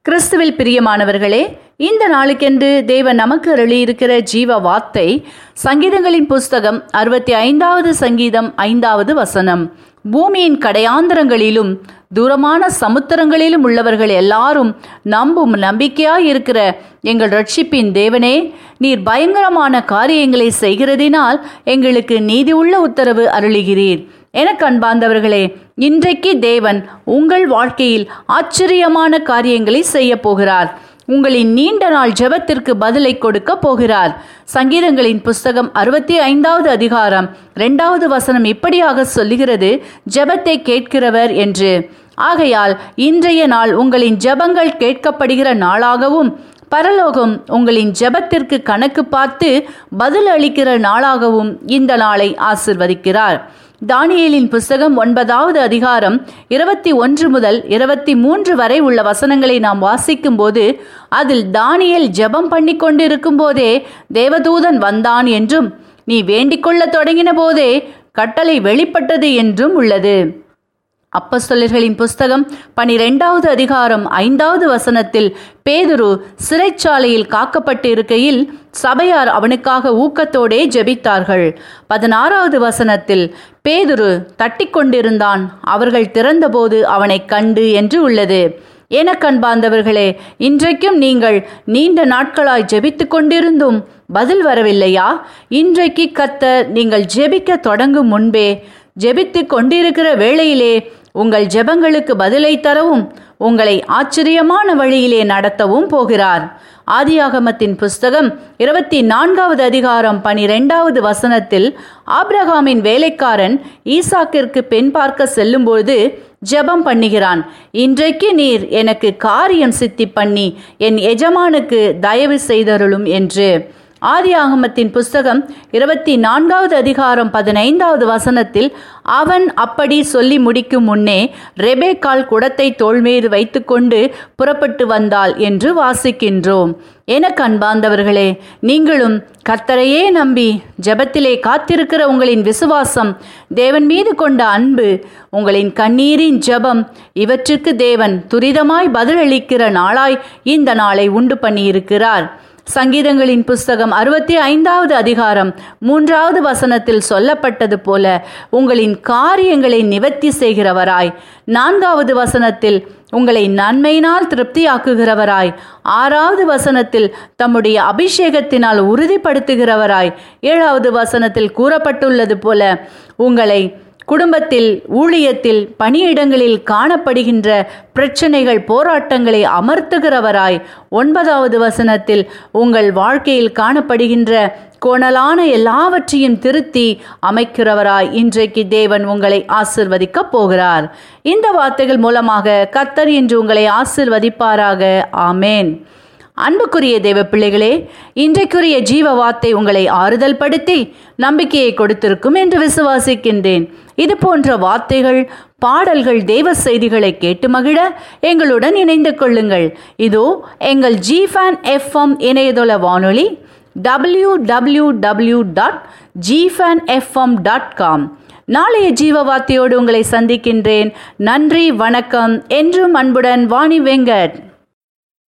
கிறிஸ்துவில் பிரியமானவர்களே இந்த நாளுக்கென்று தேவன் நமக்கு அருளியிருக்கிற ஜீவ வார்த்தை சங்கீதங்களின் புஸ்தகம் அறுபத்தி ஐந்தாவது சங்கீதம் ஐந்தாவது வசனம் பூமியின் கடையாந்தரங்களிலும் தூரமான சமுத்திரங்களிலும் உள்ளவர்கள் எல்லாரும் நம்பும் நம்பிக்கையாய் இருக்கிற எங்கள் ரட்சிப்பின் தேவனே நீர் பயங்கரமான காரியங்களை செய்கிறதினால் எங்களுக்கு நீதி உள்ள உத்தரவு அருளுகிறீர் எனக்கு அன்பார்ந்தவர்களே இன்றைக்கு தேவன் உங்கள் வாழ்க்கையில் ஆச்சரியமான காரியங்களை செய்ய போகிறார் உங்களின் நீண்ட நாள் ஜெபத்திற்கு பதிலை கொடுக்க போகிறார் சங்கீதங்களின் புஸ்தகம் அறுபத்தி ஐந்தாவது அதிகாரம் இரண்டாவது வசனம் இப்படியாக சொல்லுகிறது ஜெபத்தை கேட்கிறவர் என்று ஆகையால் இன்றைய நாள் உங்களின் ஜெபங்கள் கேட்கப்படுகிற நாளாகவும் பரலோகம் உங்களின் ஜெபத்திற்கு கணக்கு பார்த்து பதில் அளிக்கிற நாளாகவும் இந்த நாளை ஆசிர்வதிக்கிறார் தானியேலின் புஸ்தகம் ஒன்பதாவது அதிகாரம் இருபத்தி ஒன்று முதல் இருபத்தி மூன்று வரை உள்ள வசனங்களை நாம் வாசிக்கும் போது அதில் தானியேல் ஜெபம் பண்ணி கொண்டிருக்கும் போதே தேவதூதன் வந்தான் என்றும் நீ வேண்டிக் கொள்ளத் தொடங்கின போதே கட்டளை வெளிப்பட்டது என்றும் உள்ளது அப்பஸ்தலர்களின் புஸ்தகம் பனிரெண்டாவது அதிகாரம் ஐந்தாவது வசனத்தில் பேதுரு சிறைச்சாலையில் காக்கப்பட்டு இருக்கையில் சபையார் அவனுக்காக ஊக்கத்தோடே ஜெபித்தார்கள் பதினாறாவது வசனத்தில் பேதுரு தட்டி கொண்டிருந்தான் அவர்கள் திறந்தபோது அவனை கண்டு என்று உள்ளது என கண்பார்ந்தவர்களே இன்றைக்கும் நீங்கள் நீண்ட நாட்களாய் ஜெபித்து கொண்டிருந்தும் பதில் வரவில்லையா இன்றைக்கு கத்த நீங்கள் ஜெபிக்க தொடங்கும் முன்பே ஜெபித்து கொண்டிருக்கிற வேளையிலே உங்கள் ஜெபங்களுக்கு பதிலை தரவும் உங்களை ஆச்சரியமான வழியிலே நடத்தவும் போகிறார் ஆதியாகமத்தின் புஸ்தகம் இருபத்தி நான்காவது அதிகாரம் பனிரெண்டாவது வசனத்தில் ஆப்ரஹாமின் வேலைக்காரன் ஈசாக்கிற்கு பெண் பார்க்க செல்லும்போது ஜெபம் பண்ணுகிறான் இன்றைக்கு நீர் எனக்கு காரியம் சித்தி பண்ணி என் எஜமானுக்கு தயவு செய்தருளும் என்று ஆதியாகமத்தின் புஸ்தகம் இருபத்தி நான்காவது அதிகாரம் பதினைந்தாவது வசனத்தில் அவன் அப்படி சொல்லி முடிக்கும் முன்னே ரெபேக்கால் குடத்தை தோள்மீது வைத்துக்கொண்டு புறப்பட்டு வந்தாள் என்று வாசிக்கின்றோம் என கண்பார்ந்தவர்களே நீங்களும் கர்த்தரையே நம்பி ஜெபத்திலே காத்திருக்கிற உங்களின் விசுவாசம் தேவன் மீது கொண்ட அன்பு உங்களின் கண்ணீரின் ஜெபம் இவற்றுக்கு தேவன் துரிதமாய் பதிலளிக்கிற நாளாய் இந்த நாளை உண்டு பண்ணியிருக்கிறார் சங்கீதங்களின் புஸ்தகம் அறுபத்தி ஐந்தாவது அதிகாரம் மூன்றாவது வசனத்தில் சொல்லப்பட்டது போல உங்களின் காரியங்களை நிவர்த்தி செய்கிறவராய் நான்காவது வசனத்தில் உங்களை நன்மையினால் திருப்தியாக்குகிறவராய் ஆறாவது வசனத்தில் தம்முடைய அபிஷேகத்தினால் உறுதிப்படுத்துகிறவராய் ஏழாவது வசனத்தில் கூறப்பட்டுள்ளது போல உங்களை குடும்பத்தில் ஊழியத்தில் பணியிடங்களில் காணப்படுகின்ற பிரச்சனைகள் போராட்டங்களை அமர்த்துகிறவராய் ஒன்பதாவது வசனத்தில் உங்கள் வாழ்க்கையில் காணப்படுகின்ற கோணலான எல்லாவற்றையும் திருத்தி அமைக்கிறவராய் இன்றைக்கு தேவன் உங்களை ஆசிர்வதிக்க போகிறார் இந்த வார்த்தைகள் மூலமாக கத்தர் இன்று உங்களை ஆசிர்வதிப்பாராக ஆமேன் அன்புக்குரிய தேவ பிள்ளைகளே இன்றைக்குரிய ஜீவ வார்த்தை உங்களை ஆறுதல் படுத்தி நம்பிக்கையை கொடுத்திருக்கும் என்று விசுவாசிக்கின்றேன் இது போன்ற வார்த்தைகள் பாடல்கள் தேவ செய்திகளை கேட்டு மகிழ எங்களுடன் இணைந்து கொள்ளுங்கள் இதோ எங்கள் ஜிஃபேன் எஃப்எம் இணையதள வானொலி டபிள்யூ டபிள்யூ டபிள்யூ டாட் ஜிஃபேன் எஃப்எம் டாட் காம் நாளைய ஜீவ வார்த்தையோடு உங்களை சந்திக்கின்றேன் நன்றி வணக்கம் என்றும் அன்புடன் வாணி வெங்கட்